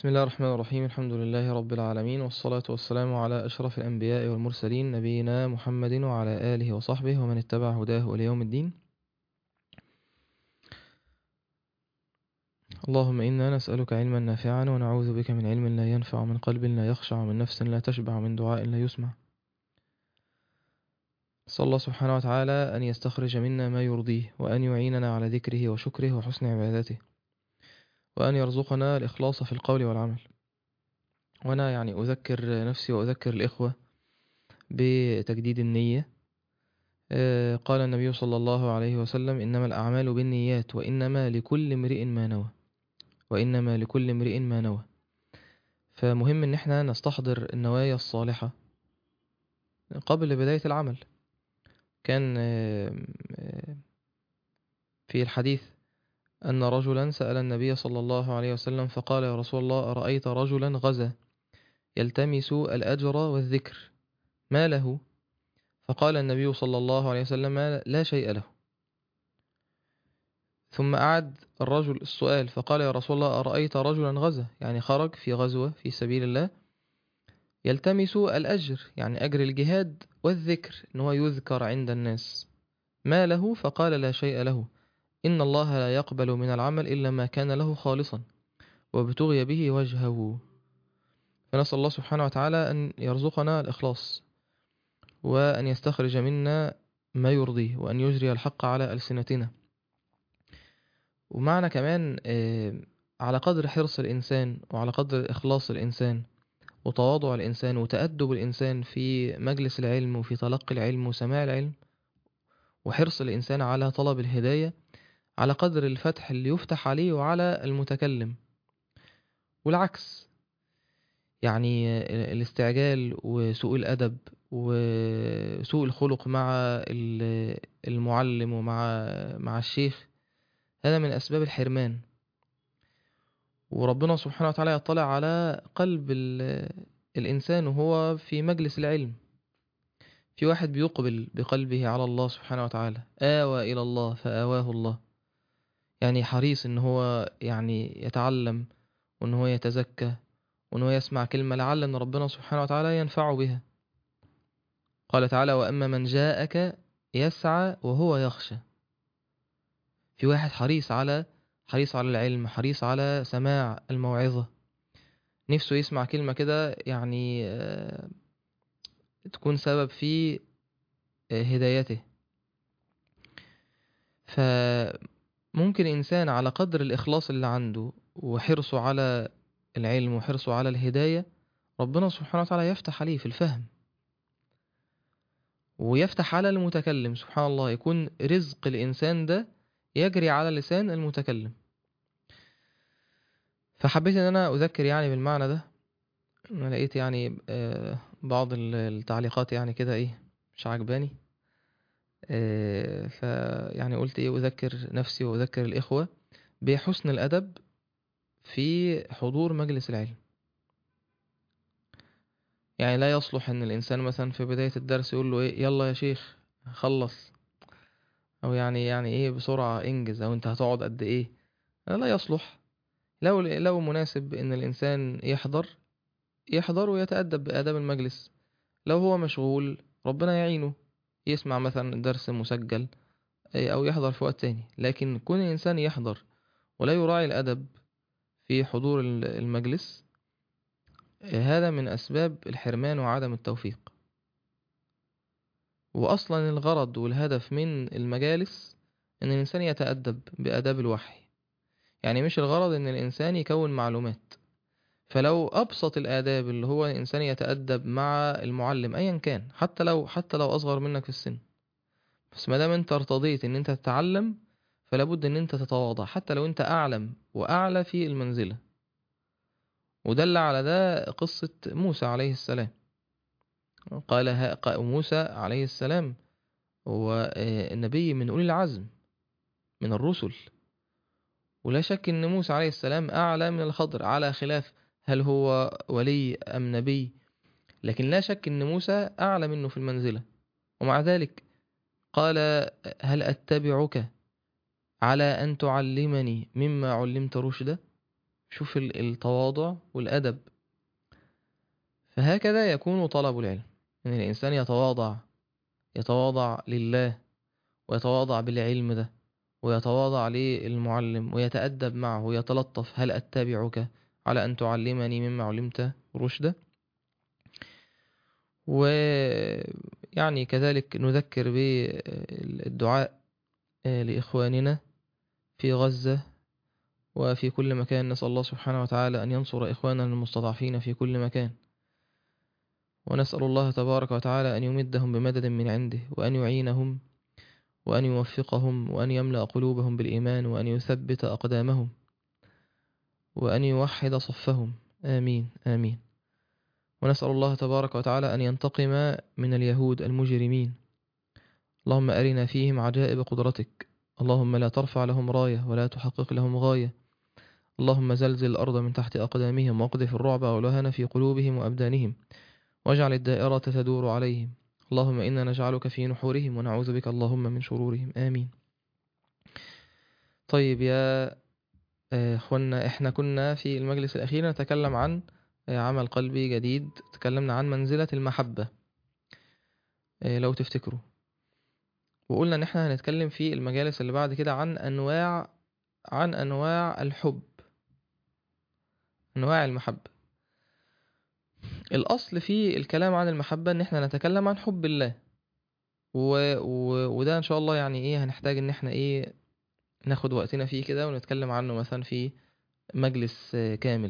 بسم الله الرحمن الرحيم الحمد لله رب العالمين والصلاة والسلام على أشرف الأنبياء والمرسلين نبينا محمد وعلى آله وصحبه ومن اتبع هداه إلى يوم الدين اللهم إنا نسألك علما نافعا ونعوذ بك من علم لا ينفع ومن قلب لا يخشع ومن نفس لا تشبع ومن دعاء لا يسمع صلى الله سبحانه وتعالى أن يستخرج منا ما يرضيه وأن يعيننا على ذكره وشكره وحسن عبادته وأن يرزقنا الإخلاص في القول والعمل وأنا يعني أذكر نفسي وأذكر الإخوة بتجديد النية آه، قال النبي صلى الله عليه وسلم إنما الأعمال بالنيات وإنما لكل امرئ ما نوى وإنما لكل امرئ ما نوى فمهم إن احنا نستحضر النوايا الصالحة قبل بداية العمل كان آه، آه، في الحديث أن رجلا سأل النبي صلى الله عليه وسلم فقال يا رسول الله أرأيت رجلا غزا يلتمس الأجر والذكر ما له فقال النبي صلى الله عليه وسلم لا شيء له ثم أعد الرجل السؤال فقال يا رسول الله أرأيت رجلا غزا يعني خرج في غزوة في سبيل الله يلتمس الأجر يعني أجر الجهاد والذكر أنه يذكر عند الناس ما له فقال لا شيء له إن الله لا يقبل من العمل إلا ما كان له خالصا وابتغي به وجهه فنسأل الله سبحانه وتعالى أن يرزقنا الإخلاص وأن يستخرج منا ما يرضيه وأن يجري الحق على ألسنتنا ومعنى كمان آه، على قدر حرص الإنسان وعلى قدر إخلاص الإنسان وتواضع الإنسان وتأدب الإنسان في مجلس العلم وفي تلقي العلم وسماع العلم وحرص الإنسان على طلب الهداية على قدر الفتح اللي يفتح عليه وعلى المتكلم والعكس يعني الاستعجال وسوء الأدب وسوء الخلق مع ال- المعلم ومع مع الشيخ هذا من أسباب الحرمان وربنا سبحانه وتعالى يطلع على قلب ال- الإنسان وهو في مجلس العلم في واحد بيقبل بقلبه على الله سبحانه وتعالى آوى إلى الله فآواه الله يعني حريص ان هو يعني يتعلم وان هو يتزكى وان هو يسمع كلمة لعل ان ربنا سبحانه وتعالى ينفعه بها قال تعالى وأما من جاءك يسعى وهو يخشى في واحد حريص على حريص على العلم حريص على سماع الموعظة نفسه يسمع كلمة كده يعني آه، تكون سبب في آه، هدايته فممكن إنسان على قدر الإخلاص اللي عنده وحرصه على العلم وحرصه على الهداية ربنا سبحانه وتعالى يفتح عليه في الفهم ويفتح على المتكلم سبحان الله يكون رزق الإنسان ده يجري على لسان المتكلم فحبيت ان انا اذكر يعني بالمعنى ده انا لقيت يعني آه، بعض ال- التعليقات يعني كده ايه مش عجباني آه، ف يعني قلت ايه اذكر نفسي واذكر الاخوة بحسن الادب في حضور مجلس العلم يعني لا يصلح ان الانسان مثلا في بداية الدرس يقول له ايه يلا يا شيخ خلص او يعني يعني ايه بسرعة انجز او انت هتقعد قد ايه لا يصلح لو لو مناسب ان الانسان يحضر يحضر ويتأدب بآداب المجلس لو هو مشغول ربنا يعينه يسمع مثلا درس مسجل إيه، او يحضر في وقت تاني لكن كون الانسان يحضر ولا يراعي الادب في حضور ال- المجلس إيه، هذا من اسباب الحرمان وعدم التوفيق واصلا الغرض والهدف من المجالس ان الانسان يتأدب بآداب الوحي يعني مش الغرض ان الانسان يكون معلومات فلو ابسط الآداب اللي هو الانسان يتأدب مع المعلم ايا كان حتى لو حتى لو اصغر منك في السن بس ما دام انت ارتضيت ان انت تتعلم فلا بد ان انت تتواضع حتى لو انت اعلم واعلى في المنزلة ودل على ده قصة موسى عليه السلام قال ها- قا- موسى عليه السلام هو آه، النبي من أولي العزم من الرسل ولا شك ان موسى عليه السلام اعلى من الخضر على خلاف هل هو ولي ام نبي لكن لا شك ان موسى اعلى منه في المنزلة ومع ذلك قال هل اتبعك على ان تعلمني مما علمت رشدا شوف ال- التواضع والأدب فهكذا يكون طلب العلم أن الإنسان يتواضع يتواضع لله ويتواضع بالعلم ده ويتواضع للمعلم ويتأدب معه ويتلطف هل أتبعك على أن تعلمني مما علمت رشدا ويعني كذلك نذكر بالدعاء لإخواننا في غزة وفي كل مكان نسأل الله سبحانه وتعالى أن ينصر إخواننا المستضعفين في كل مكان ونسأل الله تبارك وتعالى أن يمدهم بمدد من عنده وأن يعينهم وأن يوفقهم وأن يملأ قلوبهم بالإيمان وأن يثبت أقدامهم وأن يوحد صفهم آمين آمين ونسأل الله تبارك وتعالى أن ينتقم من اليهود المجرمين اللهم أرنا فيهم عجائب قدرتك اللهم لا ترفع لهم راية ولا تحقق لهم غاية اللهم زلزل الأرض من تحت أقدامهم واقذف الرعب والوهن في قلوبهم وأبدانهم واجعل الدائرة تدور عليهم اللهم إنا نجعلك في نحورهم ونعوذ بك اللهم من شرورهم آمين طيب يا اخوانا احنا كنا في المجلس الأخير نتكلم عن عمل قلبي جديد تكلمنا عن منزلة المحبة لو تفتكروا وقلنا ان احنا هنتكلم في المجالس اللي بعد كده عن انواع عن انواع الحب انواع المحبة الاصل في الكلام عن المحبة ان احنا نتكلم عن حب الله و... و... وده ان شاء الله يعني ايه هنحتاج ان احنا ايه ناخد وقتنا فيه كده ونتكلم عنه مثلا في مجلس كامل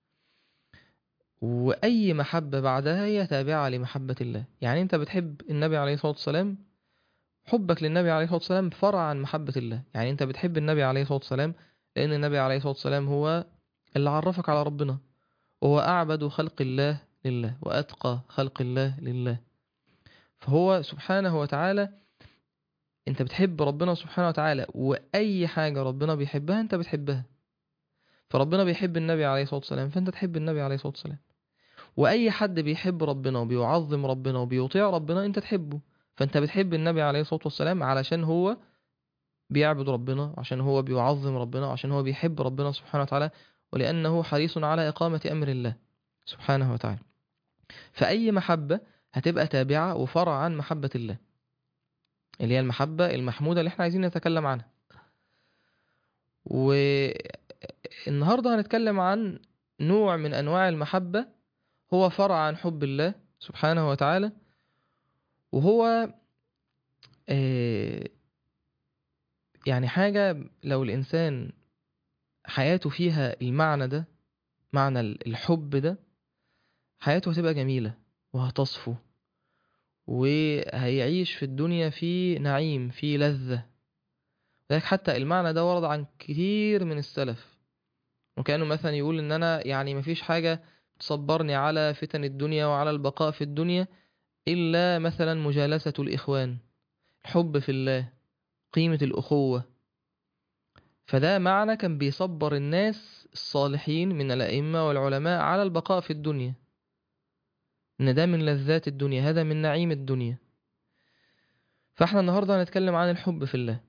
واي محبة بعدها هي تابعة لمحبة الله يعني انت بتحب النبي عليه الصلاة والسلام حبك للنبي عليه الصلاة والسلام فرع عن محبة الله يعني انت بتحب النبي عليه الصلاة والسلام لان النبي عليه الصلاة والسلام هو اللي عرفك على ربنا وهو أعبد خلق الله لله وأتقى خلق الله لله فهو سبحانه وتعالى انت بتحب ربنا سبحانه وتعالى وأي حاجة ربنا بيحبها انت بتحبها فربنا بيحب النبي عليه الصلاة والسلام فانت تحب النبي عليه الصلاة والسلام وأي حد بيحب ربنا وبيعظم ربنا وبيطيع ربنا انت تحبه فانت بتحب النبي عليه الصلاة والسلام علشان هو بيعبد ربنا عشان هو بيعظم ربنا عشان هو بيحب ربنا سبحانه وتعالى ولأنه حريص على إقامة أمر الله سبحانه وتعالى فأي محبة هتبقى تابعة وفرع عن محبة الله اللي هي المحبة المحمودة اللي احنا عايزين نتكلم عنها والنهاردة هنتكلم عن نوع من أنواع المحبة هو فرع عن حب الله سبحانه وتعالى وهو يعني حاجة لو الإنسان حياته فيها المعنى ده معنى الحب ده حياته هتبقى جميلة وهتصفو وهيعيش في الدنيا في نعيم في لذة لذلك حتى المعنى ده ورد عن كتير من السلف وكانوا مثلا يقول ان انا يعني مفيش حاجة تصبرني على فتن الدنيا وعلى البقاء في الدنيا الا مثلا مجالسة الاخوان الحب في الله قيمة الاخوة فده معنى كان بيصبر الناس الصالحين من الأئمة والعلماء على البقاء في الدنيا إن ده من لذات الدنيا هذا من نعيم الدنيا فاحنا النهاردة هنتكلم عن الحب في الله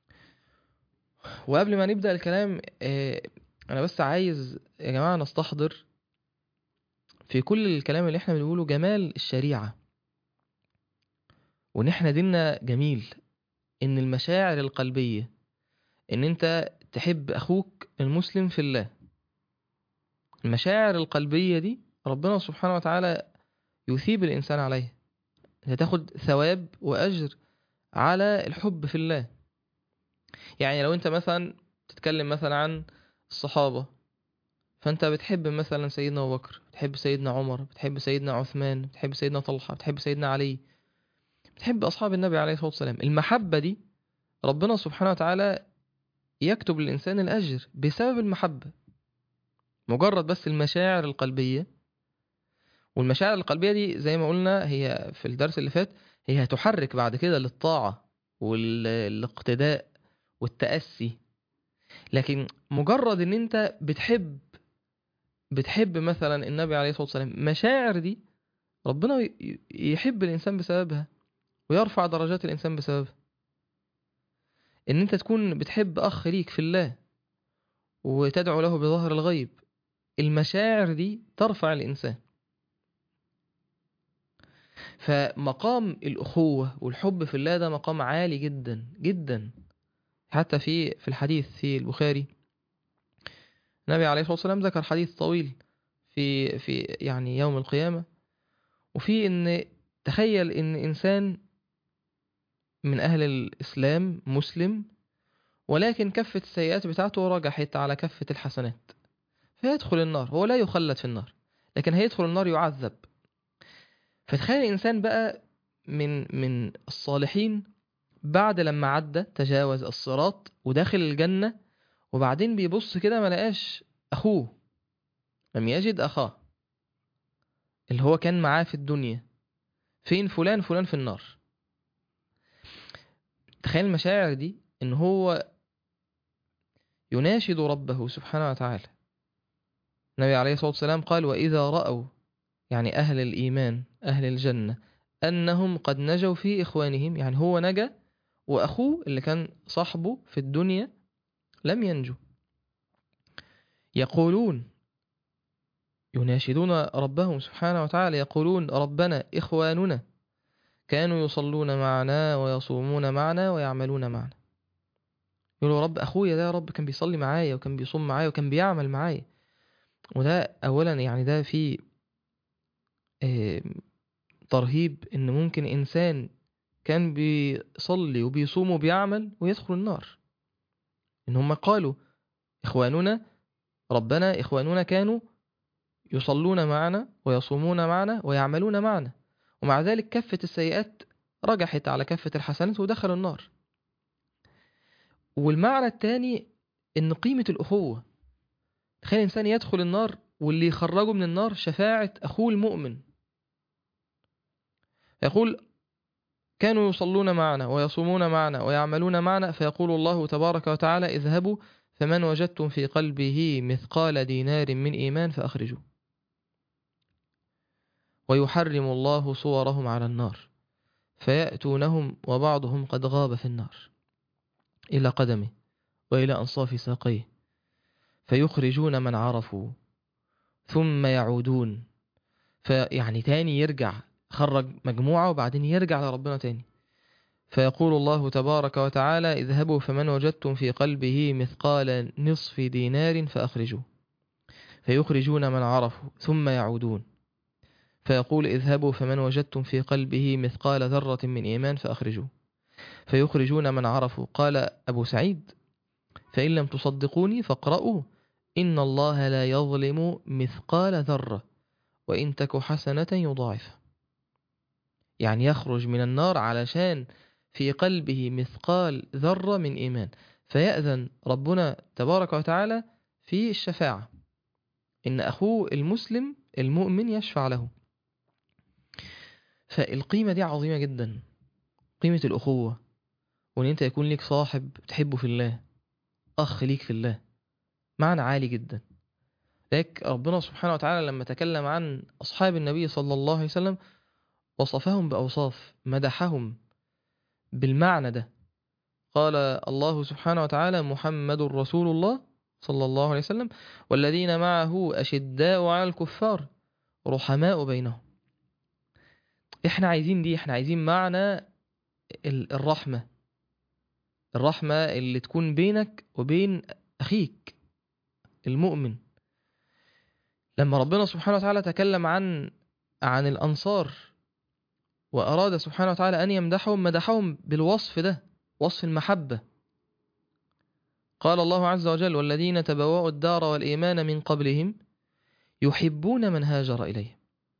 وقبل ما نبدأ الكلام أنا بس عايز يا جماعة نستحضر في كل الكلام اللي احنا بنقوله جمال الشريعة وإن احنا ديننا جميل إن المشاعر القلبية ان انت تحب اخوك المسلم في الله المشاعر القلبية دي ربنا سبحانه وتعالى يثيب الانسان عليها انت تاخد ثواب واجر على الحب في الله يعني لو انت مثلا تتكلم مثلا عن الصحابة فانت بتحب مثلا سيدنا ابو بكر بتحب سيدنا عمر بتحب سيدنا عثمان بتحب سيدنا طلحة بتحب سيدنا علي بتحب اصحاب النبي عليه الصلاة والسلام المحبة دي ربنا سبحانه وتعالى يكتب للإنسان الأجر بسبب المحبة مجرد بس المشاعر القلبية والمشاعر القلبية دي زي ما قلنا هي في الدرس اللي فات هي هتحرك بعد كده للطاعة والاقتداء والتأسي لكن مجرد ان انت بتحب بتحب مثلا النبي عليه الصلاة والسلام مشاعر دي ربنا يحب الإنسان بسببها ويرفع درجات الإنسان بسببها ان انت تكون بتحب اخ ليك في الله وتدعو له بظهر الغيب المشاعر دي ترفع الإنسان فمقام الأخوة والحب في الله ده مقام عالي جدا جدا حتى في في الحديث في البخاري النبي عليه الصلاة والسلام ذكر حديث طويل في في يعني يوم القيامة وفي إن تخيل إن إنسان من أهل الإسلام مسلم ولكن كفة السيئات بتاعته رجحت على كفة الحسنات فيدخل النار هو لا يخلد في النار لكن هيدخل النار يعذب فتخيل الإنسان بقى من من الصالحين بعد لما عدى تجاوز الصراط وداخل الجنة وبعدين بيبص كده ما لقاش أخوه لم يجد أخاه اللي هو كان معاه في الدنيا فين فلان فلان في النار تخيل المشاعر دي ان هو يناشد ربه سبحانه وتعالى النبي عليه الصلاة والسلام قال وإذا رأوا يعني أهل الإيمان أهل الجنة أنهم قد نجوا في إخوانهم يعني هو نجا وأخوه اللي كان صاحبه في الدنيا لم ينجو يقولون يناشدون ربهم سبحانه وتعالى يقولون ربنا إخواننا كانوا يصلون معنا ويصومون معنا ويعملون معنا يقولوا رب أخويا ده يا رب كان بيصلي معايا وكان بيصوم معايا وكان بيعمل معايا وده أولا يعني ده في ترهيب إن ممكن إنسان كان بيصلي وبيصوم وبيعمل ويدخل النار إن هم قالوا إخواننا ربنا إخواننا كانوا يصلون معنا ويصومون معنا ويعملون معنا ومع ذلك كفة السيئات رجحت على كفة الحسنات ودخلوا النار والمعنى الثاني إن قيمة الأخوة تخيل إنسان يدخل النار واللي يخرجه من النار شفاعة أخوه المؤمن يقول كانوا يصلون معنا ويصومون معنا ويعملون معنا فيقول الله تبارك وتعالى اذهبوا فمن وجدتم في قلبه مثقال دينار من إيمان فأخرجوه ويحرم الله صورهم على النار فيأتونهم وبعضهم قد غاب في النار إلى قدمه وإلى أنصاف ساقيه فيخرجون من عرفوا ثم يعودون فيعني تاني يرجع خرج مجموعة وبعدين يرجع لربنا تاني فيقول الله تبارك وتعالى اذهبوا فمن وجدتم في قلبه مثقال نصف دينار فأخرجوه فيخرجون من عرفوا ثم يعودون فيقول اذهبوا فمن وجدتم في قلبه مثقال ذرة من إيمان فأخرجوه فيخرجون من عرفوا قال أبو سعيد فإن لم تصدقوني فاقرأوا إن الله لا يظلم مثقال ذرة وإن تك حسنة يضاعفها يعني يخرج من النار علشان في قلبه مثقال ذرة من إيمان فيأذن ربنا تبارك وتعالى في الشفاعة إن أخوه المسلم المؤمن يشفع له فالقيمة دي عظيمة جدا قيمة الأخوة وإن أنت يكون لك صاحب تحبه في الله أخ ليك في الله معنى عالي جدا لذلك ربنا سبحانه وتعالى لما تكلم عن أصحاب النبي صلى الله عليه وسلم وصفهم بأوصاف مدحهم بالمعنى ده قال الله سبحانه وتعالى محمد رسول الله صلى الله عليه وسلم والذين معه أشداء على الكفار رحماء بينهم احنا عايزين دي احنا عايزين معنى الرحمة الرحمة اللي تكون بينك وبين أخيك المؤمن لما ربنا سبحانه وتعالى تكلم عن عن الأنصار وأراد سبحانه وتعالى أن يمدحهم مدحهم بالوصف ده وصف المحبة قال الله عز وجل والذين تبوأوا الدار والإيمان من قبلهم يحبون من هاجر إليهم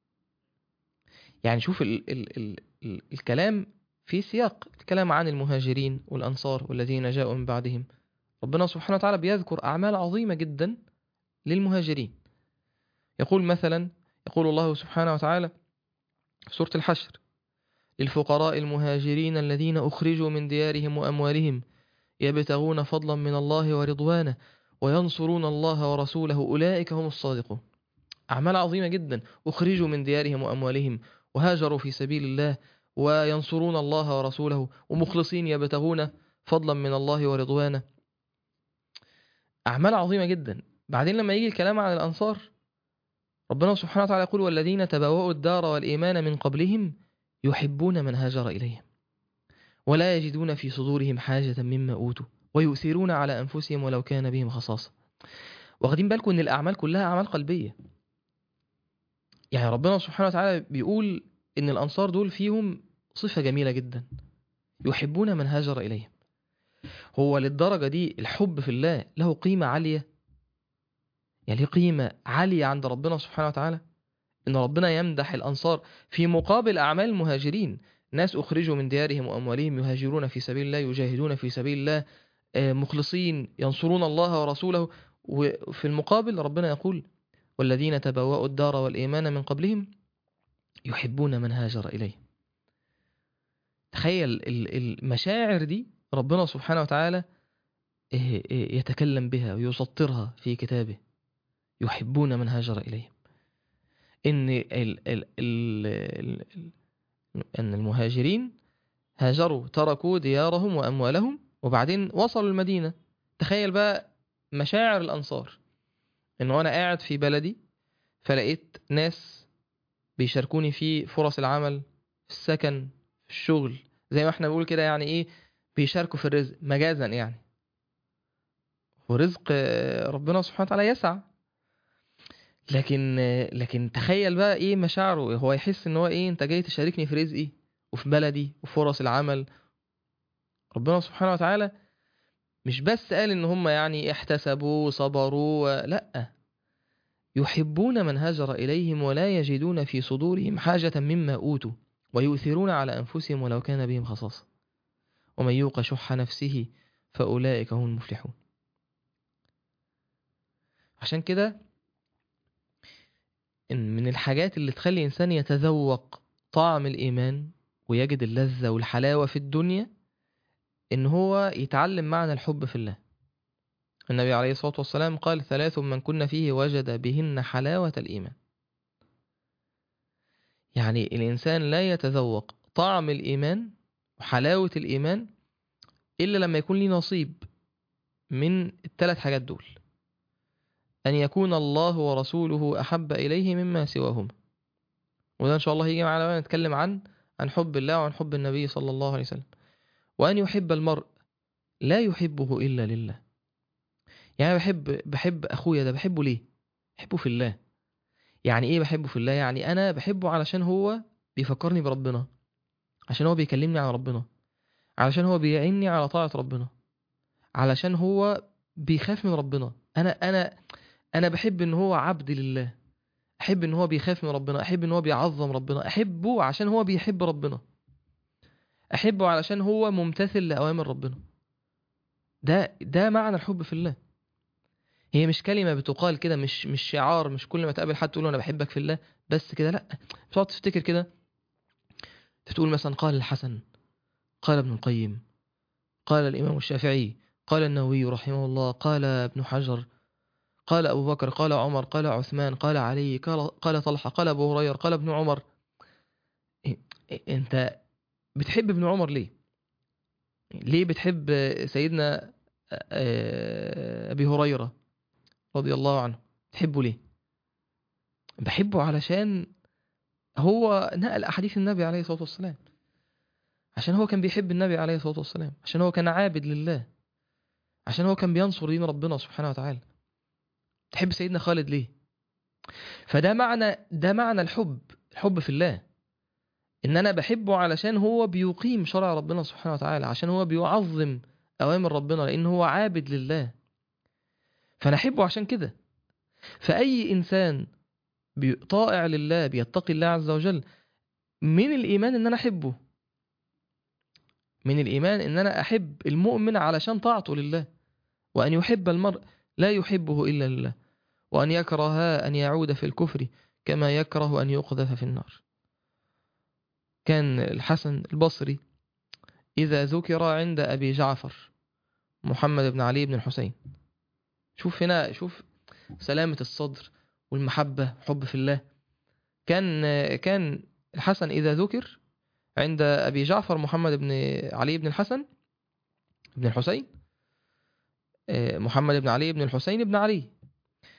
يعني شوف ال ال ال ال الكلام في سياق الكلام عن المهاجرين والأنصار والذين جاءوا من بعدهم ربنا سبحانه وتعالى بيذكر أعمال عظيمة جدا للمهاجرين يقول مثلا يقول الله سبحانه وتعالى في سورة الحشر للفقراء المهاجرين الذين أخرجوا من ديارهم وأموالهم يبتغون فضلا من الله ورضوانه وينصرون الله ورسوله أولئك هم الصادقون أعمال عظيمة جدا أخرجوا من ديارهم وأموالهم وهاجروا في سبيل الله وينصرون الله ورسوله ومخلصين يبتغون فضلا من الله ورضوانه أعمال عظيمة جدا بعدين لما يجي الكلام عن الأنصار ربنا سبحانه وتعالى يقول والذين تبوأوا الدار والإيمان من قبلهم يحبون من هاجر إليهم ولا يجدون في صدورهم حاجة مما أوتوا ويؤثرون على أنفسهم ولو كان بهم خصاصة واخدين بالكم إن الأعمال كلها أعمال قلبية يعني ربنا سبحانه وتعالى بيقول إن الأنصار دول فيهم صفة جميلة جدا يحبون من هاجر إليهم هو للدرجة دي الحب في الله له قيمة عالية يعني ليه قيمة عالية عند ربنا سبحانه وتعالى إن ربنا يمدح الأنصار في مقابل أعمال المهاجرين ناس أخرجوا من ديارهم وأموالهم يهاجرون في سبيل الله يجاهدون في سبيل الله آه، مخلصين ينصرون الله ورسوله وفي المقابل ربنا يقول والذين تبوأوا الدار والإيمان من قبلهم يحبون من هاجر إليه تخيل ال- المشاعر دي ربنا سبحانه وتعالى إيه- إيه يتكلم بها ويسطرها في كتابه يحبون من هاجر إليهم إن ال ال ال ال ال أن المهاجرين هاجروا تركوا ديارهم وأموالهم وبعدين وصلوا المدينة تخيل بقى مشاعر الأنصار إنه أنا قاعد في بلدي فلقيت ناس بيشاركوني في فرص العمل في السكن في الشغل زي ما احنا بنقول كده يعني ايه بيشاركوا في الرزق مجازا يعني ورزق آه، ربنا سبحانه وتعالى يسع لكن آه، لكن تخيل بقى ايه مشاعره هو يحس ان هو ايه انت جاي تشاركني في رزقي وفي بلدي وفرص العمل ربنا سبحانه وتعالى مش بس قال ان هم يعني احتسبوا وصبروا لا يحبون من هاجر اليهم ولا يجدون في صدورهم حاجة مما اوتوا ويؤثرون على انفسهم ولو كان بهم خصاصة ومن يوق شح نفسه فاولئك هم المفلحون عشان كده إن من الحاجات اللي تخلي إنسان يتذوق طعم الإيمان ويجد اللذة والحلاوة في الدنيا إن هو يتعلم معنى الحب في الله النبي عليه الصلاة والسلام قال ثلاث من كن فيه وجد بهن حلاوة الإيمان يعني الإنسان لا يتذوق طعم الإيمان وحلاوة الإيمان إلا لما يكون ليه نصيب من الثلاث حاجات دول أن يكون الله ورسوله أحب إليه مما سواهما وده إن شاء الله هيجي معنا بقى نتكلم عن عن حب الله وعن حب النبي صلى الله عليه وسلم وأن يحب المرء لا يحبه إلا لله يعني بحب بحب أخويا ده بحبه ليه؟ بحبه في الله يعني إيه بحبه في الله؟ يعني أنا بحبه علشان هو بيفكرني بربنا عشان هو بيكلمني عن ربنا علشان هو بيعني على طاعة ربنا علشان هو بيخاف من ربنا أنا أنا انا بحب ان هو عبد لله احب ان هو بيخاف من ربنا احب ان هو بيعظم ربنا احبه عشان هو بيحب ربنا احبه علشان هو ممتثل لاوامر ربنا ده ده معنى الحب في الله هي مش كلمة بتقال كده مش مش شعار مش كل ما تقابل حد تقول له انا بحبك في الله بس كده لا بتقعد تفتكر كده تقول مثلا قال الحسن قال ابن القيم قال الامام الشافعي قال النووي رحمه الله قال ابن حجر قال أبو بكر قال عمر قال عثمان قال علي قال, قال طلحة قال أبو هريرة قال ابن عمر إيه- إيه- أنت بتحب ابن عمر ليه؟ ليه بتحب سيدنا آه، أبي هريرة رضي الله عنه تحبه ليه؟ بحبه علشان هو نقل أحاديث النبي عليه الصلاة والسلام عشان هو كان بيحب النبي عليه الصلاة والسلام عشان هو كان عابد لله عشان هو كان بينصر دين ربنا سبحانه وتعالى تحب سيدنا خالد ليه فده معنى ده معنى الحب الحب في الله ان انا بحبه علشان هو بيقيم شرع ربنا سبحانه وتعالى عشان هو بيعظم اوامر ربنا لان هو عابد لله فانا احبه عشان كده فاي انسان بي- طائع لله بيتقي الله عز وجل من الايمان ان انا احبه من الايمان ان انا احب المؤمن علشان طاعته لله وان يحب المرء لا يحبه الا لله وأن يكره أن يعود في الكفر كما يكره أن يقذف في النار كان الحسن البصري إذا ذكر عند أبي جعفر محمد بن علي بن الحسين شوف هنا شوف سلامة الصدر والمحبة حب في الله كان كان الحسن إذا ذكر عند أبي جعفر محمد بن علي بن الحسن بن الحسين محمد بن علي بن الحسين بن علي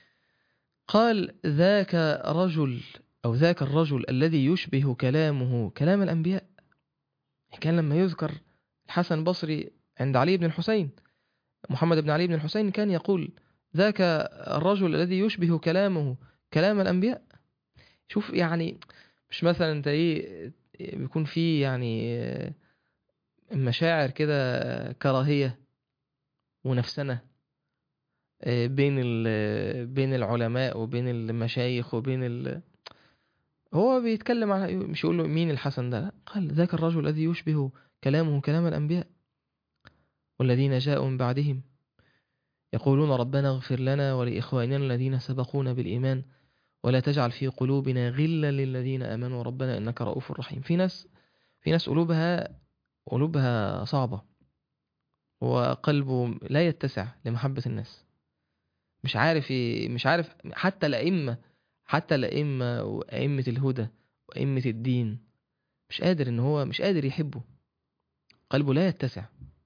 قال ذاك رجل أو ذاك الرجل الذي يشبه كلامه كلام الأنبياء كان لما يذكر الحسن البصري عند علي بن الحسين محمد بن علي بن الحسين كان يقول ذاك الرجل الذي يشبه كلامه كلام الأنبياء شوف يعني مش مثلا انت ايه بيكون في يعني مشاعر كده كراهية ونفسنة بين بين العلماء وبين المشايخ وبين ال... هو بيتكلم عن مش يقول له مين الحسن ده لا قال ذاك الرجل الذي يشبه كلامه كلام الأنبياء والذين جاءوا من بعدهم يقولون ربنا اغفر لنا ولإخواننا الذين سبقونا بالإيمان ولا تجعل في قلوبنا غلا للذين آمنوا ربنا إنك رؤوف رحيم في ناس في ناس قلوبها قلوبها صعبة وقلبه لا يتسع لمحبة الناس مش عارف مش عارف حتى الأئمة حتى الأئمة وأئمة الهدى وأئمة الدين مش قادر إن هو مش قادر يحبه قلبه لا يتسع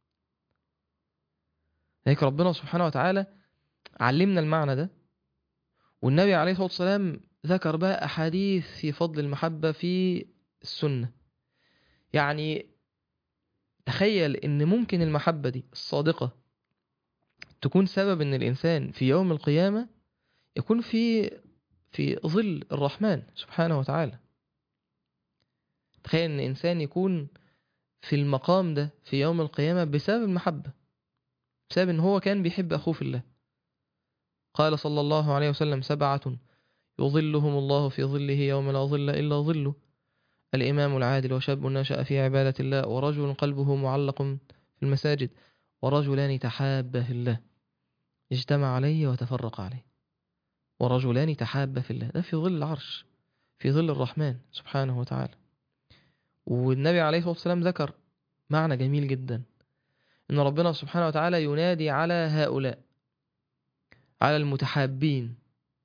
لذلك ربنا سبحانه وتعالى علمنا المعنى ده والنبي عليه الصلاة والسلام ذكر بقى أحاديث في فضل المحبة في السنة يعني تخيل إن ممكن المحبة دي الصادقة تكون سبب إن الإنسان في يوم القيامة يكون في في ظل الرحمن سبحانه وتعالى تخيل إن إنسان يكون في المقام ده في يوم القيامة بسبب المحبة بسبب إن هو كان بيحب أخوه في الله قال صلى الله عليه وسلم سبعة يظلهم الله في ظله يوم لا ظل إلا ظله الإمام العادل وشاب نشأ في عبادة الله ورجل قلبه معلق في المساجد ورجلان تحابا في الله اجتمع عليه وتفرق عليه ورجلان تحابا في الله ده في ظل العرش في ظل الرحمن سبحانه وتعالى والنبي عليه الصلاة والسلام ذكر معنى جميل جدا إن ربنا سبحانه وتعالى ينادي على هؤلاء على المتحابين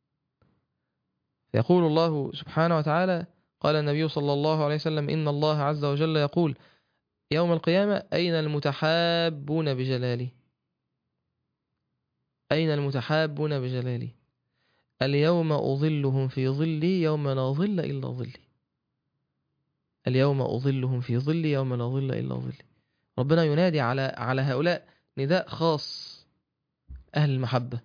يقول الله سبحانه وتعالى قال النبي صلى الله عليه وسلم إن الله عز وجل يقول يوم القيامة أين المتحابون بجلالي أين المتحابون بجلالي اليوم أظلهم في ظلي يوم لا ظل إلا ظلي اليوم أظلهم في ظلي يوم لا ظل إلا ظلي ربنا ينادي على على هؤلاء نداء خاص أهل المحبة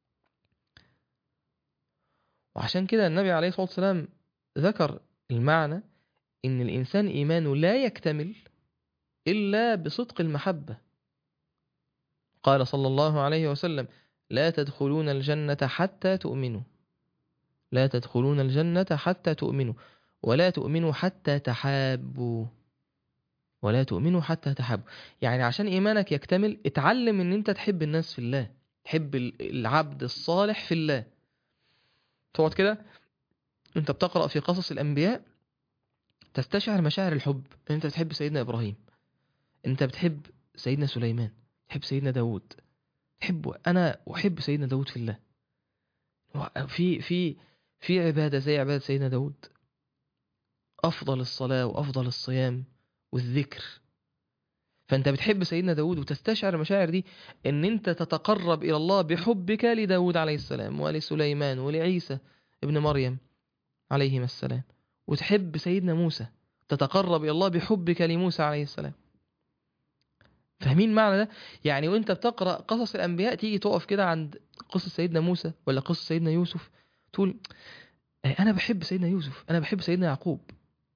وعشان كده النبي عليه الصلاة والسلام ذكر المعنى إن الإنسان إيمانه لا يكتمل إلا بصدق المحبة قال صلى الله عليه وسلم لا تدخلون الجنة حتى تؤمنوا لا تدخلون الجنة حتى تؤمنوا ولا تؤمنوا حتى تحابوا ولا تؤمنوا حتى تحابوا يعني عشان إيمانك يكتمل اتعلم إن أنت تحب الناس في الله تحب العبد الصالح في الله تقعد كده انت بتقرأ في قصص الأنبياء تستشعر مشاعر الحب انت بتحب سيدنا إبراهيم انت بتحب سيدنا سليمان تحب سيدنا داود تحب أنا أحب سيدنا داود في الله في في في عبادة زي عبادة سيدنا داود أفضل الصلاة وأفضل الصيام والذكر فأنت بتحب سيدنا داود وتستشعر المشاعر دي أن أنت تتقرب إلى الله بحبك لداود عليه السلام ولسليمان ولعيسى ابن مريم عليهما السلام وتحب سيدنا موسى تتقرب إلى الله بحبك لموسى عليه السلام فاهمين معنى ده يعني وانت بتقرأ قصص الأنبياء تيجي تقف كده عند قصة سيدنا موسى ولا قصة سيدنا يوسف تقول أنا بحب سيدنا يوسف أنا بحب سيدنا يعقوب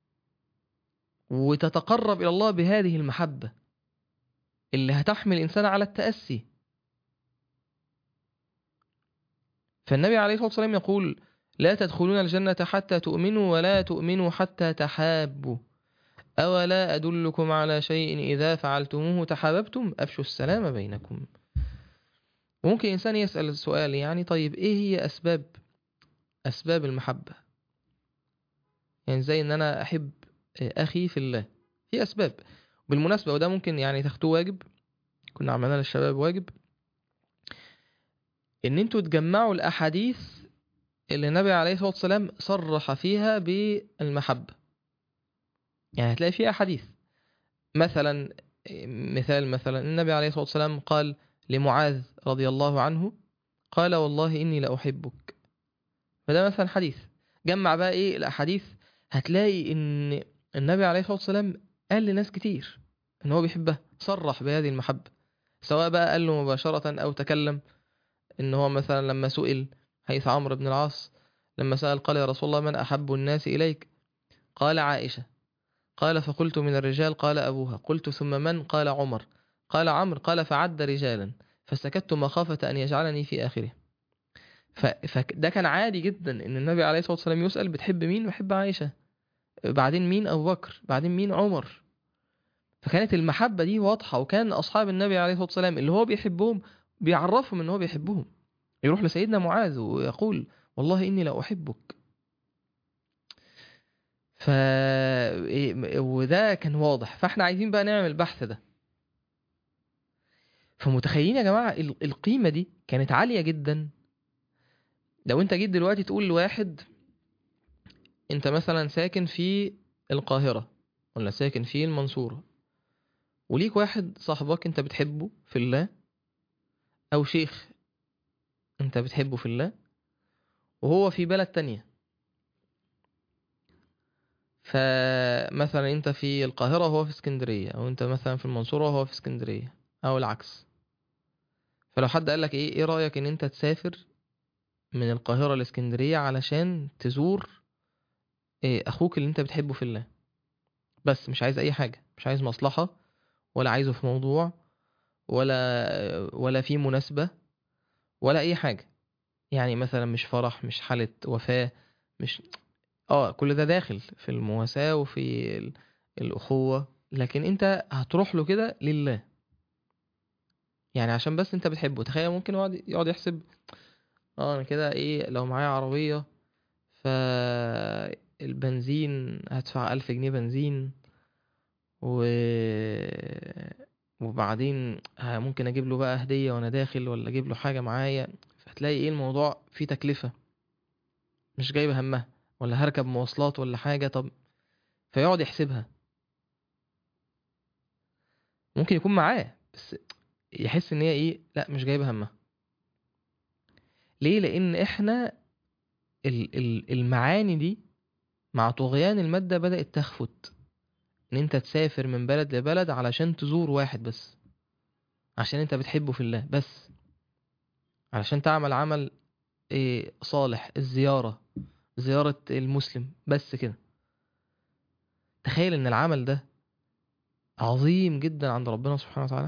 وتتقرب إلى الله بهذه المحبة اللي هتحمل الإنسان على التأسي فالنبي عليه الصلاة والسلام يقول لا تدخلون الجنة حتى تؤمنوا ولا تؤمنوا حتى تحابوا أولا أدلكم على شيء إذا فعلتموه تحاببتم أفشوا السلام بينكم ممكن إنسان يسأل السؤال يعني طيب إيه هي أسباب أسباب المحبة يعني زي إن أنا أحب أخي في الله في أسباب بالمناسبة وده ممكن يعني تاخدوه واجب كنا عملنا للشباب واجب إن أنتوا تجمعوا الأحاديث اللي النبي عليه الصلاة والسلام صرح فيها بالمحبة يعني هتلاقي فيها حديث مثلا مثال مثلا النبي عليه الصلاة والسلام قال لمعاذ رضي الله عنه قال والله إني لأحبك فده مثلا حديث جمع بقى ايه الاحاديث هتلاقي ان النبي عليه الصلاه والسلام قال لناس كتير ان هو بيحبها صرح بهذه المحبه سواء بقى قال له مباشره او تكلم ان هو مثلا لما سئل حيث عمرو بن العاص لما سأل قال يا رسول الله من أحب الناس إليك قال عائشة قال فقلت من الرجال قال أبوها قلت ثم من قال عمر قال عمرو قال فعد رجالا فسكت مخافة أن يجعلني في آخره ف- فده كان عادي جدا ان النبي عليه الصلاه والسلام يسال بتحب مين بحب عائشه بعدين مين ابو بكر بعدين مين عمر فكانت المحبه دي واضحه وكان اصحاب النبي عليه الصلاه والسلام اللي هو بيحبهم بيعرفهم ان هو بيحبهم يروح لسيدنا معاذ ويقول والله اني لا احبك ف إيه- وده كان واضح فاحنا عايزين بقى نعمل البحث ده فمتخيلين يا جماعه ال- القيمه دي كانت عاليه جدا لو انت جيت دلوقتي تقول لواحد انت مثلا ساكن في القاهرة ولا ساكن في المنصورة وليك واحد صاحبك انت بتحبه في الله او شيخ انت بتحبه في الله وهو في بلد تانية فمثلا انت في القاهرة وهو في اسكندرية او انت مثلا في المنصورة وهو في اسكندرية او العكس فلو حد قالك ايه ايه رأيك ان انت تسافر من القاهرة لاسكندرية علشان تزور إيه اخوك اللي انت بتحبه في الله بس مش عايز اي حاجة مش عايز مصلحة ولا عايزه في موضوع ولا ولا في مناسبة ولا اي حاجة يعني مثلا مش فرح مش حالة وفاة مش اه كل ده داخل في المواساة وفي ال- الأخوة لكن انت هتروح له كده لله يعني عشان بس انت بتحبه تخيل ممكن يقعد يقعد يحسب اه انا كده ايه لو معايا عربية فالبنزين هدفع ألف جنيه بنزين و وبعدين ه- ممكن اجيب له بقى هدية وانا داخل ولا اجيب له حاجة معايا فتلاقي ايه الموضوع فيه تكلفة مش جايبة همها ولا هركب مواصلات ولا حاجة طب فيقعد يحسبها ممكن يكون معاه بس يحس ان هي ايه لا مش جايبة همها ليه لان احنا ال- ال- المعاني دي مع طغيان المادة بدأت تخفت ان انت تسافر من بلد لبلد علشان تزور واحد بس عشان انت بتحبه في الله بس علشان تعمل عمل إيه صالح الزيارة زيارة المسلم بس كده تخيل ان العمل ده عظيم جدا عند ربنا سبحانه وتعالى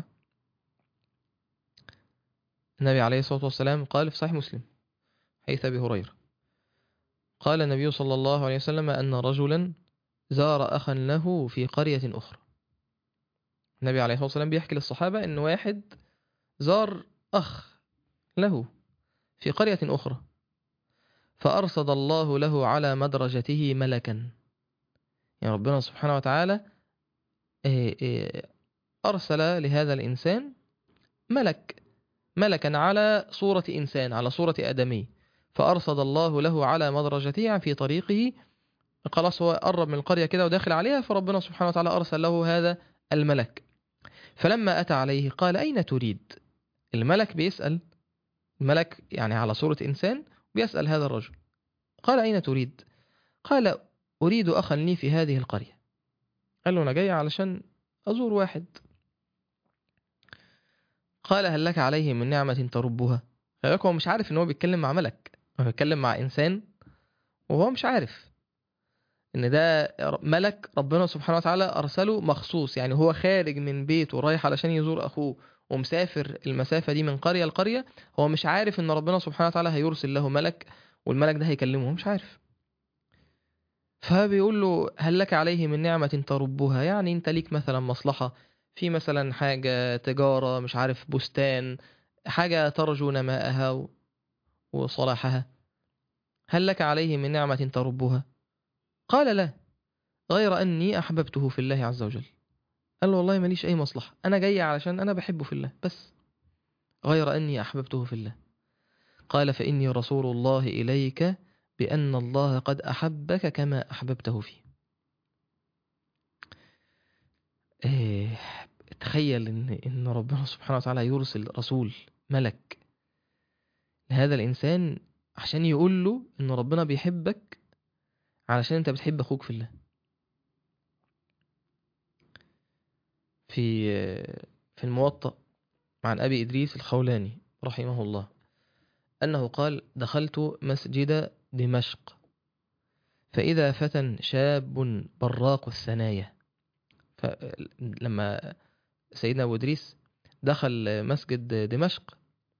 النبي عليه الصلاة والسلام قال في صحيح مسلم حيث أبي هريرة قال النبي صلى الله عليه وسلم أن رجلا زار أخا له في قرية أخرى النبي عليه الصلاة والسلام بيحكي للصحابة أن واحد زار أخ له في قرية أخرى فأرصد الله له على مدرجته ملكا يعني ربنا سبحانه وتعالى إيه إيه أرسل لهذا الإنسان ملك ملكا على صورة إنسان على صورة آدمي فأرصد الله له على مدرجته يعني في طريقه خلاص هو قرب من القرية كده وداخل عليها فربنا سبحانه وتعالى أرسل له هذا الملك فلما أتى عليه قال أين تريد الملك بيسأل الملك يعني على صورة إنسان بيسأل هذا الرجل قال أين تريد قال أريد أخا لي في هذه القرية قال له أنا جاي علشان أزور واحد قال هل لك عليه من نعمة تربها فلك هو مش عارف ان هو بيتكلم مع ملك هو بيتكلم مع انسان وهو مش عارف ان ده ملك ربنا سبحانه وتعالى ارسله مخصوص يعني هو خارج من بيته رايح علشان يزور اخوه ومسافر المسافة دي من قرية لقرية هو مش عارف ان ربنا سبحانه وتعالى هيرسل له ملك والملك ده هيكلمه هو مش عارف فبيقول له هل لك عليه من نعمة تربها يعني انت ليك مثلا مصلحة في مثلا حاجة تجارة مش عارف بستان حاجة ترجو نماءها و- وصلاحها هل لك عليه من نعمة تربها قال لا غير أني أحببته في الله عز وجل قال له والله ماليش أي مصلحة أنا جاي علشان أنا بحبه في الله بس غير أني أحببته في الله قال فإني رسول الله إليك بأن الله قد أحبك كما أحببته فيه إيه تخيل إن إن ربنا سبحانه وتعالى يرسل رسول ملك لهذا الإنسان عشان يقول له ان ربنا بيحبك علشان انت بتحب اخوك في الله في في الموطأ عن ابي ادريس الخولاني رحمه الله انه قال دخلت مسجد دمشق فاذا فتى شاب براق الثنايا فلما سيدنا ابو ادريس دخل مسجد دمشق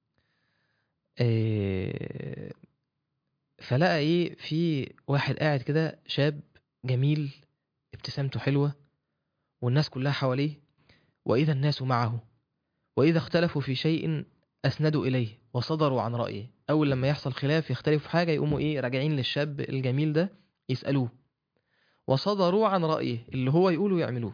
آه، فلقى ايه في واحد قاعد كده شاب جميل ابتسامته حلوة والناس كلها حواليه وإذا الناس معه وإذا اختلفوا في شيء أسندوا إليه وصدروا عن رأيه أول لما يحصل خلاف يختلفوا في حاجة يقوموا إيه راجعين للشاب الجميل ده يسألوه وصدروا عن رأيه اللي هو يقولوا يعملوه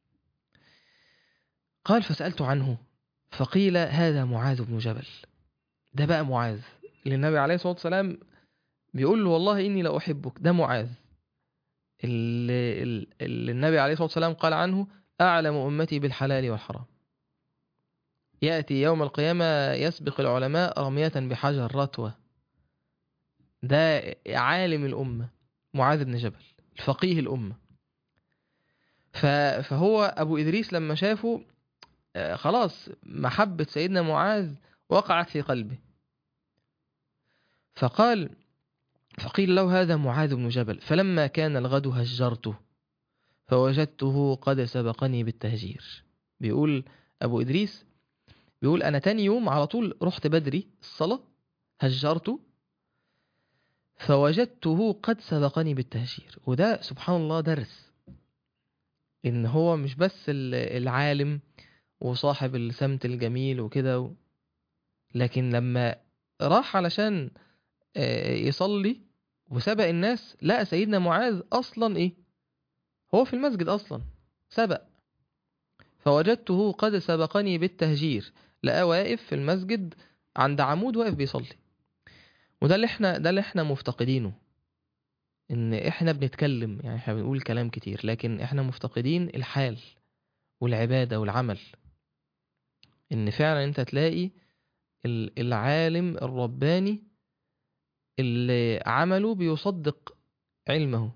قال فسألت عنه فقيل هذا معاذ بن جبل ده بقى معاذ اللي النبي عليه الصلاة والسلام بيقول له والله إني لا أحبك ده معاذ اللي, اللي النبي عليه الصلاة والسلام قال عنه أعلم أمتي بالحلال والحرام يأتي يوم القيامة يسبق العلماء رمية بحجر رتوة ده عالم الأمة معاذ بن جبل الفقيه الأمة فهو أبو إدريس لما شافه خلاص محبة سيدنا معاذ وقعت في قلبه فقال فقيل له هذا معاذ بن جبل فلما كان الغد هجرته فوجدته قد سبقني بالتهجير بيقول أبو إدريس بيقول أنا تاني يوم على طول رحت بدري الصلاة هجرته فوجدته قد سبقني بالتهجير وده سبحان الله درس إن هو مش بس العالم وصاحب السمت الجميل وكده لكن لما راح علشان يصلي وسبق الناس لقى سيدنا معاذ أصلا إيه هو في المسجد أصلا سبق فوجدته قد سبقني بالتهجير لقى واقف في المسجد عند عمود واقف بيصلي وده اللي احنا ده اللي احنا مفتقدينه ان احنا بنتكلم يعني احنا بنقول كلام كتير لكن احنا مفتقدين الحال والعبادة والعمل ان فعلا انت تلاقي العالم الرباني اللي عمله بيصدق علمه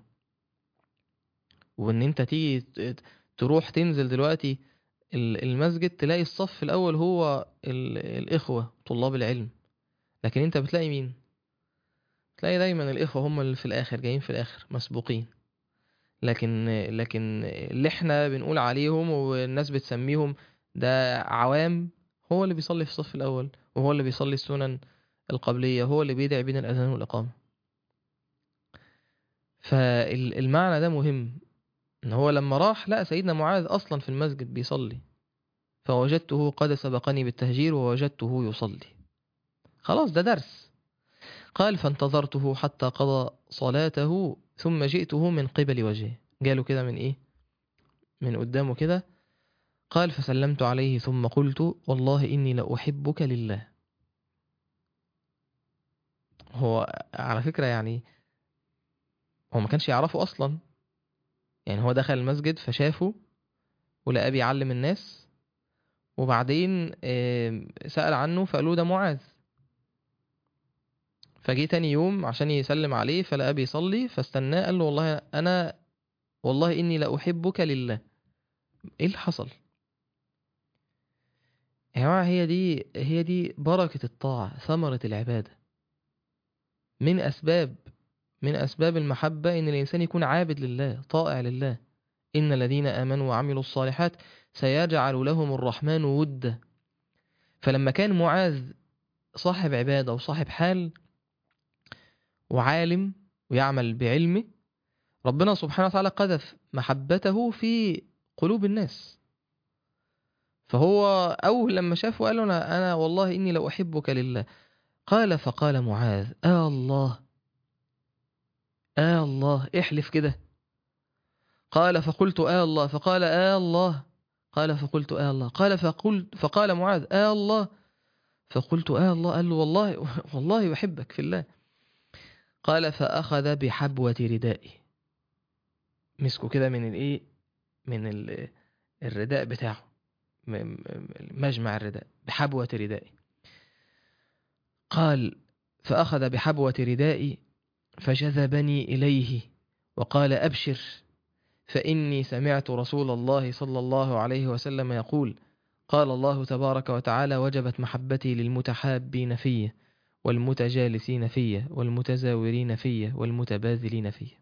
وان انت تيجي تروح تنزل دلوقتي المسجد تلاقي الصف الاول هو الاخوة طلاب العلم لكن انت بتلاقي مين تلاقي دايما الاخوة هم اللي في الاخر جايين في الاخر مسبوقين لكن لكن اللي احنا بنقول عليهم والناس بتسميهم ده عوام هو اللي بيصلي في الصف الاول وهو اللي بيصلي السنن القبلية هو اللي بيدعي بين الأذان والإقامة فالمعنى ده مهم إن هو لما راح لقى سيدنا معاذ أصلا في المسجد بيصلي فوجدته قد سبقني بالتهجير ووجدته يصلي خلاص ده درس قال فانتظرته حتى قضى صلاته ثم جئته من قبل وجهه جاله كده من إيه من قدامه كده قال فسلمت عليه ثم قلت والله إني لأحبك لله هو على فكرة يعني هو ما كانش يعرفه أصلا يعني هو دخل المسجد فشافه ولقاه بيعلم الناس وبعدين سأل عنه فقالوا ده معاذ فجي تاني يوم عشان يسلم عليه فلقاه بيصلي فاستناه قال له والله أنا والله إني لأحبك لله إيه اللي حصل؟ يا جماعة هي دي هي دي بركة الطاعة ثمرة العبادة من أسباب من أسباب المحبة إن الإنسان يكون عابد لله طائع لله إن الذين آمنوا وعملوا الصالحات سيجعل لهم الرحمن ودا فلما كان معاذ صاحب عبادة وصاحب حال وعالم ويعمل بعلمه ربنا سبحانه وتعالى قذف محبته في قلوب الناس فهو أول لما شافه قال له أنا, أنا والله إني لو أحبك لله قال فقال معاذ آه الله آه الله احلف كده قال فقلت آه الله فقال آه الله قال فقلت آه الله قال فقلت فقال معاذ آه الله فقلت آه الله قال له والله والله بحبك في الله قال فأخذ بحبوة ردائي مسكه كده من الايه من الرداء بتاعه مجمع الرداء بحبوة ردائي قال فأخذ بحبوة ردائي فجذبني إليه وقال أبشر فإني سمعت رسول الله صلى الله عليه وسلم يقول قال الله تبارك وتعالى وجبت محبتي للمتحابين فيه والمتجالسين فيه والمتزاورين فيه والمتباذلين فيه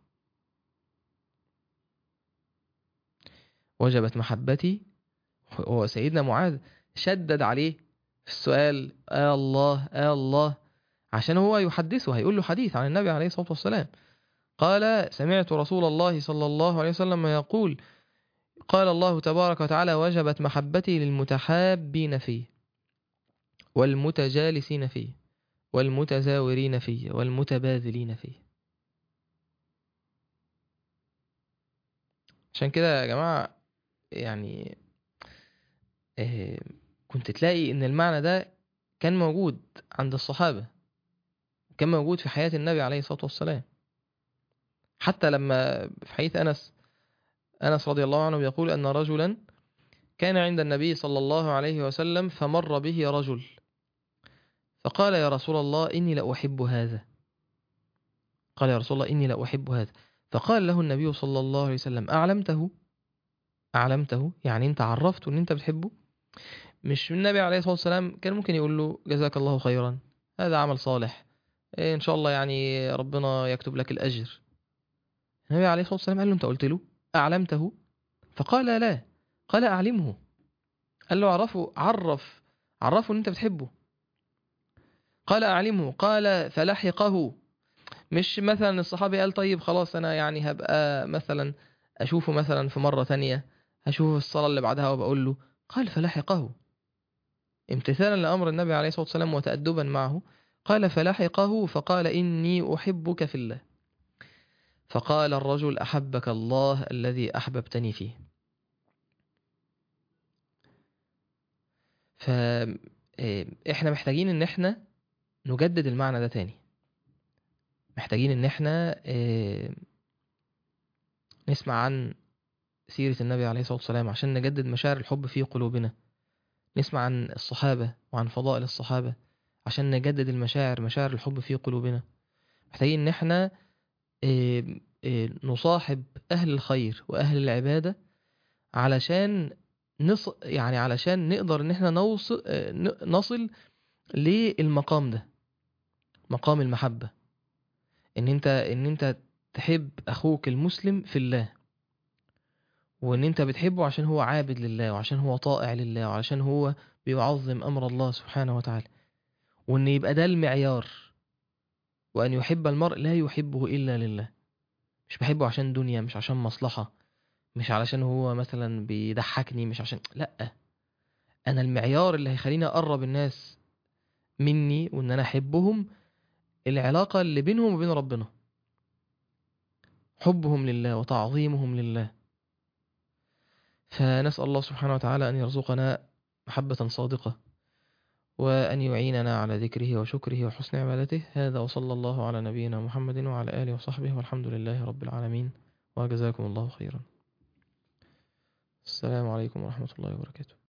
وجبت محبتي وسيدنا معاذ شدد عليه في السؤال آه الله آه الله عشان هو يحدثه هيقول له حديث عن النبي عليه الصلاة والسلام قال سمعت رسول الله صلى الله عليه وسلم يقول قال الله تبارك وتعالى وجبت محبتي للمتحابين فيه والمتجالسين فيه والمتزاورين فيه والمتباذلين فيه عشان كده يا جماعة يعني آه، كنت تلاقي ان المعنى ده كان موجود عند الصحابة كان موجود في حياة النبي عليه الصلاة والسلام حتى لما في حديث أنس أنس رضي الله عنه يقول أن رجلا كان عند النبي صلى الله عليه وسلم فمر به رجل فقال يا رسول الله إني لأحب هذا قال يا رسول الله إني لأحب هذا فقال له النبي صلى الله عليه وسلم أعلمته أعلمته يعني أنت عرفته أن أنت بتحبه مش النبي عليه الصلاة والسلام كان ممكن يقول له جزاك الله خيرا هذا عمل صالح إيه إن شاء الله يعني ربنا يكتب لك الأجر النبي عليه الصلاة والسلام قال له أنت قلت له أعلمته فقال لا قال أعلمه قال له عرفه عرف عرفه أن أنت بتحبه قال أعلمه قال فلحقه مش مثلا الصحابي قال طيب خلاص أنا يعني هبقى مثلا أشوفه مثلا في مرة تانية هشوفه في الصلاة اللي بعدها وبقول له قال فلحقه امتثالا لأمر النبي عليه الصلاة والسلام وتأدبا معه قال فلحقه فقال إني أحبك في الله فقال الرجل أحبك الله الذي أحببتني فيه فإحنا محتاجين إن إحنا نجدد المعنى ده تاني محتاجين إن إحنا آه، نسمع عن سيرة النبي عليه الصلاة والسلام عشان نجدد مشاعر الحب في قلوبنا نسمع عن الصحابة وعن فضائل الصحابة عشان نجدد المشاعر مشاعر الحب في قلوبنا محتاجين إن إحنا آه، آه، نصاحب أهل الخير وأهل العبادة علشان نص يعني علشان نقدر إن إحنا نوصل نصل للمقام ده مقام المحبة إن أنت إن أنت تحب أخوك المسلم في الله وإن أنت بتحبه عشان هو عابد لله وعشان هو طائع لله وعشان هو بيعظم أمر الله سبحانه وتعالى وإن يبقى ده المعيار وأن يحب المرء لا يحبه إلا لله مش بحبه عشان دنيا مش عشان مصلحة مش علشان هو مثلا بيضحكني مش عشان لأ أنا المعيار اللي هيخليني أقرب الناس مني وإن أنا أحبهم العلاقة اللي بينهم وبين ربنا حبهم لله وتعظيمهم لله فنسأل الله سبحانه وتعالى أن يرزقنا محبة صادقة وأن يعيننا على ذكره وشكره وحسن عبادته هذا وصلى الله على نبينا محمد وعلى آله وصحبه والحمد لله رب العالمين وجزاكم الله خيرا السلام عليكم ورحمة الله وبركاته